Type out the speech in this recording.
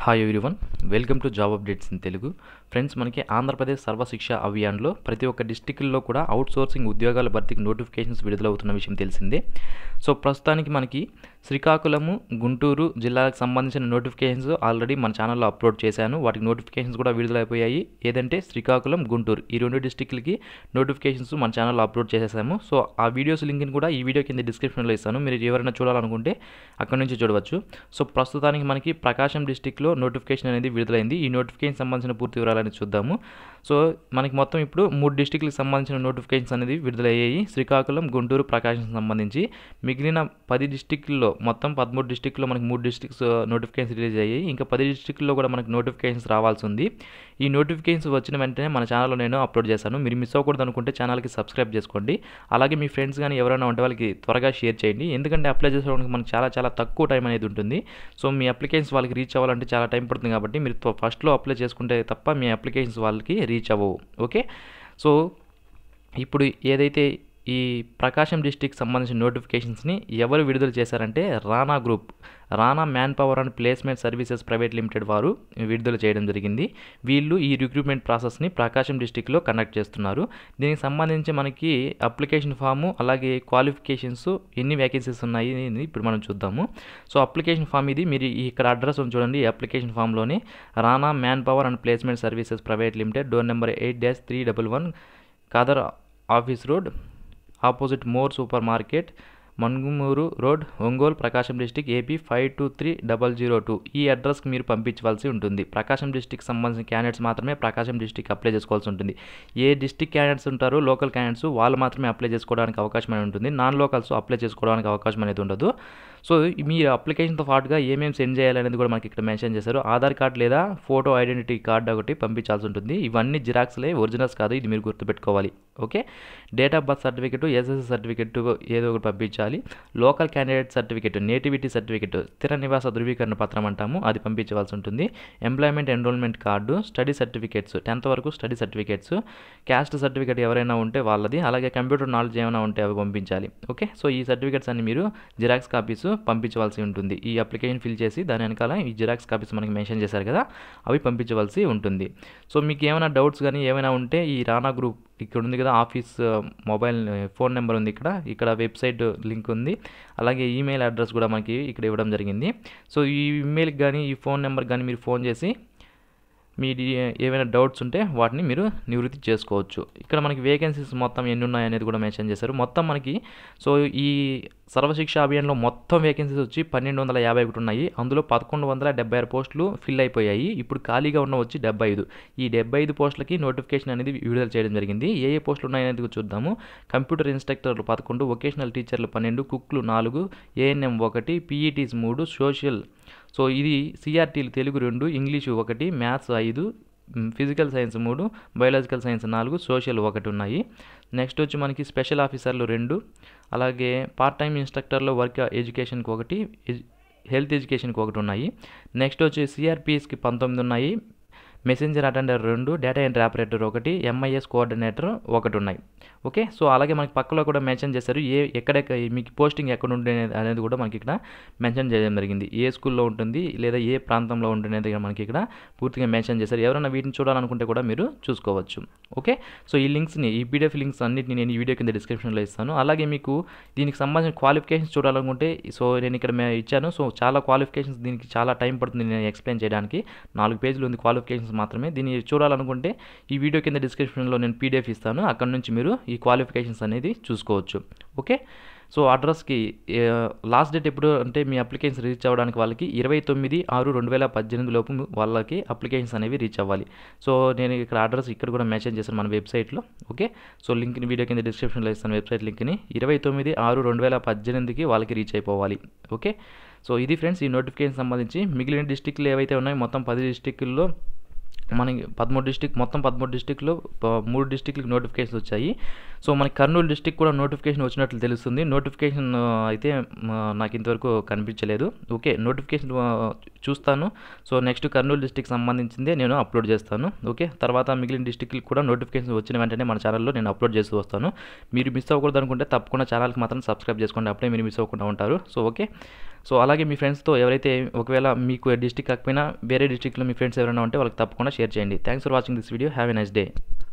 hi everyone welcome to job updates in Telugu friends మనకి ఆంధ్రప్రదేశ్ సర్వశిక్ష అభియాన్లో ప్రతి ఒక్క డిస్టిక్లో కూడా అవుట్ సోర్సింగ్ ఉద్యోగాల భర్తీకి నోటిఫికేషన్స్ విడుదలవుతున్న విషయం తెలిసిందే సో ప్రస్తుతానికి మనకి శ్రీకాకుళము గుంటూరు జిల్లాలకు సంబంధించిన నోటిఫికేషన్స్ ఆల్రెడీ మన ఛానల్లో అప్లోడ్ చేశాను వాటికి నోటిఫికేషన్స్ కూడా విడుదలైపోయాయి ఏదంటే శ్రీకాకుళం గుంటూరు ఈ రెండు డిస్టిక్లకి నోటిఫికేషన్స్ మన ఛానల్లో అప్లోడ్ చేసేసాము సో ఆ వీడియోస్ లింక్ని కూడా ఈ వీడియో కింద డిస్క్రిప్షన్లో ఇస్తాను మీరు ఎవరైనా చూడాలనుకుంటే అక్కడ నుంచి చూడవచ్చు సో ప్రస్తుతానికి మనకి ప్రకాశం డిస్టిక్లో నోటిఫికేషన్ అనేది విడుదలైంది ఈ నోటిఫికేషన్ సంబంధించిన పూర్తి వివరాలని చూద్దాము సో మనకి మొత్తం ఇప్పుడు మూడు డిస్టిక్లకు సంబంధించిన నోటిఫికేషన్స్ అనేది విడుదలయ్యాయి శ్రీకాకుళం గుంటూరు ప్రకాశం సంబంధించి మిగిలిన పది డిస్టిక్ల్లో మొత్తం పదమూడు డిస్టిక్లో మనకి మూడు డిస్టిక్స్ నోటిఫికేషన్స్ రిలీజ్ అయ్యాయి ఇంకా పది డిస్టిక్ల్లో కూడా మనకి నోటిఫికేషన్స్ రావాల్సి ఉంది ఈ నోటిఫికేషన్స్ వచ్చిన వెంటనే మన ఛానల్లో నేను అప్లోడ్ చేశాను మీరు మిస్ అవ్వకూడదు అనుకుంటే ఛానల్కి సబ్స్క్రైబ్ చేసుకోండి అలాగే మీ ఫ్రెండ్స్ కానీ ఎవరైనా ఉంటే వాళ్ళకి త్వరగా షేర్ చేయండి ఎందుకంటే అప్లై చేసుకోవడానికి మనకి చాలా చాలా తక్కువ టైం అనేది ఉంటుంది సో మీ అప్లికేషన్స్ వాళ్ళకి రీచ్ అవ్వాలంటే చాలా టైం పడుతుంది కాబట్టి మీరు త్వ- ఫస్ట్లో అప్లై చేసుకుంటే తప్ప మీ అప్లికేషన్స్ వాళ్ళకి రీచ్ అవ్వవు ఓకే సో ఇప్పుడు ఏదైతే ఈ ప్రకాశం డిస్టిక్ సంబంధించిన నోటిఫికేషన్స్ని ఎవరు విడుదల చేశారంటే Rana group Rana man power and placement services private limited వారు విడుదల చేయడం జరిగింది వీళ్ళు ఈ రిక్రూట్మెంట్ ప్రాసెస్ని ప్రకాశం డిస్టిక్లో కండక్ట్ చేస్తున్నారు దీనికి సంబంధించి మనకి అప్లికేషన్ ఫాము అలాగే క్వాలిఫికేషన్స్ ఎన్ని వేకెన్సీస్ ఉన్నాయి అని ఇప్పుడు మనం చూద్దాము సో అప్లికేషన్ ఫామ్ ఇది మీరు ఈ ఇక్కడ అడ్రస్ ఉంది చూడండి ఈ అప్లికేషన్ ఫామ్లోనే Rana man power and placement services private limited door number eight dash three double one Khader office road opposite More super market Mangumuru road Ongole Prakasam district AP five two three double zero two ఈ అడ్రస్కి మీరు పంపించవలసి ఉంటుంది ప్రకాశం district సంబంధించిన candidates మాత్రమే ప్రకాశం district apply చేసుకోవాల్సి ఉంటుంది ఏ district candidates ఉంటారో లోకల్ క్యాండిడేట్స్ వాళ్ళు మాత్రమే అప్లై చేసుకోవడానికి అవకాశం అనేది ఉంటుంది నాన్ లోకల్స్ అప్లై చేసుకోవడానికి అవకాశం అనేది ఉండదు సో మీ అప్లికేషన్తో పాటుగా ఏమేమి సెండ్ చేయాలనేది కూడా మనకి ఇక్కడ మెన్షన్ చేశారు ఆధార్ కార్డ్ లేదా ఫోటో ఐడెంటిటీ కార్డ్ ఒకటి పంపించాల్సి ఉంటుంది ఇవన్నీ జిరాక్స్లే ఒరిజినల్స్ కాదు ఇది మీరు గుర్తుపెట్టుకోవాలి okay date of birth certificate SSC certificate ఏదో ఒకటి పంపించాలి local candidate certificate nativity certificate స్థిర నివాస ధృవీకరణ పత్రం అంటాము అది పంపించవలసి ఉంటుంది employment enrolment card study certificates tenth వరకు స్టడీ సర్టిఫికేట్స్ క్యాస్ట్ సర్టిఫికేట్ ఎవరైనా ఉంటే వాళ్ళది అలాగే కంప్యూటర్ నాలెడ్జ్ ఏమైనా ఉంటే అవి పంపించాలి ఓకే సో ఈ సర్టిఫికేట్స్ అన్ని మీరు జిరాక్స్ కాపీస్ పంపించవలసి ఉంటుంది ఈ అప్లికేషన్ ఫిల్ చేసి దాని వెనకాల ఈ జిరాక్స్ కాపీస్ మనకి మెన్షన్ చేశారు కదా అవి పంపించవలసి ఉంటుంది సో మీకు ఏమైనా డౌట్స్ కానీ ఏమైనా ఉంటే ఈ రానా గ్రూప్ ఇక్కడ ఉంది కదా ఆఫీస్ ఆ, మొబైల్ ఆ, ఫోన్ నెంబర్ ఉంది ఇక్కడ ఇక్కడ వెబ్సైట్ లింక్ ఉంది అలాగే ఈమెయిల్ అడ్రస్ కూడా మనకి ఇక్కడ ఇవ్వడం జరిగింది సో ఈ ఈమెయిల్కి కానీ ఈ ఫోన్ నెంబర్కి కానీ మీరు ఫోన్ చేసి మీ డి- ఏవైనా డౌట్స్ ఉంటే వాటిని మీరు నివృత్తి చేసుకోవచ్చు ఇక్కడ మనకి వేకెన్సీస్ మొత్తం ఎన్ని ఉన్నాయి అనేది కూడా మెన్షన్ చేశారు మొత్తం మనకి సో ఈ సర్వశిక్ష అభియాన్లో మొత్తం వేకెన్సీస్ వచ్చి పన్నెండు వందల యాభై ఒకటి ఉన్నాయి అందులో పదకొండు వందల డెబ్బై ఆరు పోస్టులు ఫిల్ అయిపోయాయి ఇప్పుడు ఖాళీగా ఉన్న వచ్చి డెబ్బై ఐదు ఈ డెబ్బై ఐదు పోస్టులకి నోటిఫికేషన్ అనేది విడుదల చేయడం జరిగింది ఏ ఏ పోస్టులు ఉన్నాయనేది కూడా చూద్దాము కంప్యూటర్ ఇన్స్ట్రక్టర్లు పదకొండు వొకేషనల్ టీచర్లు పన్నెండు కుక్లు నాలుగు ఏఎన్ఎం ఒకటి పీఈటీస్ మూడు సోషల్ సో ఇది సిఆర్టీలు తెలుగు రెండు ఇంగ్లీషు ఒకటి మ్యాథ్స్ ఐదు మ్, ఫిజికల్ సైన్స్ మూడు బయాలజికల్ సైన్స్ నాలుగు సోషల్ ఒకటి ఉన్నాయి నెక్స్ట్ వచ్చి మనకి స్పెషల్ ఆఫీసర్లు రెండు అలాగే పార్ట్ టైం ఇన్స్ట్రక్టర్లో వర్క్ ఎడ్యుకేషన్కి ఒకటి ఎజ్- హెల్త్ ఎడ్యుకేషన్కి ఒకటి ఉన్నాయి నెక్స్ట్ వచ్చి సిఆర్పిఎస్కి పంతొమ్మిది ఉన్నాయి మెసెంజర్ అటెండర్ రెండు డేటా ఎంట్రీ ఆపరేటర్ ఒకటి ఎంఐఎస్ కోఆర్డినేటర్ ఒకటి ఉన్నాయి ఓకే సో అలాగే మనకి పక్కలో కూడా మెన్షన్ చేశారు ఏ ఎక్కడెక్క మీకు పోస్టింగ్ ఎక్కడ ఉండే అనేది కూడా మనకి ఇక్కడ మెన్షన్ చేయడం జరిగింది ఏ స్కూల్లో ఉంటుంది లేదా ఏ ప్రాంతంలో ఉంటుంది మనకి ఇక్కడ పూర్తిగా మెన్షన్ చేశారు ఎవరైనా వీటిని చూడాలనుకుంటే కూడా మీరు చూసుకోవచ్చు ఓకే సో ఈ లింక్స్ని ఈ పీడిఎఫ్ లింక్స్ అన్నిటిని నేను ఈ వీడియో కింద డిస్క్రిప్షన్లో ఇస్తాను అలాగే మీకు దీనికి సంబంధించిన క్వాలిఫికేషన్స్ చూడాలనుకుంటే సో నేను ఇక్కడ మే- ఇచ్చాను సో చాలా క్వాలిఫికేషన్స్ దీనికి చాలా టైం పడుతుంది నేను ఎక్స్ప్లెయిన్ చేయడానికి నాలుగు పేజీలు ఉంది క్వాలిఫికేషన్స్ మాత్రమే దీన్ని చూడాలనుకుంటే ఈ వీడియో కింద డిస్క్రిప్షన్లో నేను పీడిఎఫ్ ఇస్తాను అక్కడ నుంచి మీరు ఈ క్వాలిఫికేషన్స్ అనేది చూసుకోవచ్చు ఓకే సో అడ్రస్కి లాస్ట్ డేట్ ఎప్పుడు అంటే మీ అప్లికేషన్స్ రీచ్ అవ్వడానికి వాళ్ళకి ఇరవై తొమ్మిది ఆరు రెండు వేల పద్దెనిమిది లోపు మీ- వాళ్ళకి అప్లికేషన్స్ అనేవి రీచ్ అవ్వాలి సో నేను ఇక్కడ అడ్రస్ ఇక్కడ కూడా మెన్షన్ చేశాను మన వెబ్సైట్లో ఓకే సో లింక్ని వీడియో కింద డిస్క్రిప్షన్లో ఇస్తాను వెబ్సైట్ లింక్ని ఇరవై తొమ్మిది ఆరు రెండు వేల పద్దెనిమిదికి వాళ్ళకి రీచ్ అయిపోవాలి ఓకే సో ఇది ఫ్రెండ్స్ ఈ నోటిఫికేషన్ సంబంధించి మిగిలిన డిస్టిక్లు ఏవైతే ఉన్నాయో మొత్తం పది డిస్టిక్ల్లో మనకి పదమూడు డిస్టిక్ మొత్తం పదమూడు డిస్టిక్లో మూడు డిస్టిక్లకు నోటిఫికేషన్ వచ్చాయి సో మనకి కర్నూలు డిస్టిక్ కూడా నోటిఫికేషన్ వచ్చినట్లు తెలుస్తుంది నోటిఫికేషన్ ఆ, అయితే ఆ, నాకు ఇంతవరకు కనిపించలేదు ఓకే నోటిఫికేషన్ ఆ, చూస్తాను సో నెక్స్ట్ కర్నూలు డిస్టిక్ సంబంధించిందే నేను అప్లోడ్ చేస్తాను ఓకే తర్వాత మిగిలిన డిస్టిక్లకు కూడా నోటిఫికేషన్ వచ్చిన వెంటనే మన ఛానల్లో నేను అప్లోడ్ చేస్తూ వస్తాను మీరు మిస్ అవ్వకూడదు అనుకుంటే తప్పకుండా ఛానల్కి మాత్రం సబ్స్క్రైబ్ చేసుకోండి అప్పుడే మీరు మిస్ అవ్వకుండా ఉంటారు సో ఓకే సో అలాగే మీ ఫ్రెండ్స్తో ఎవరైతే ఒకవేళ మీకు డిస్టిక్ కాకపోయినా వేరే డిస్టిక్లో మీ ఫ్రెండ్స్ ఎవరైనా ఉంటే వాళ్ళకి తప్పకుండా షేర్ చేయండి thanks for watching this video have a nice day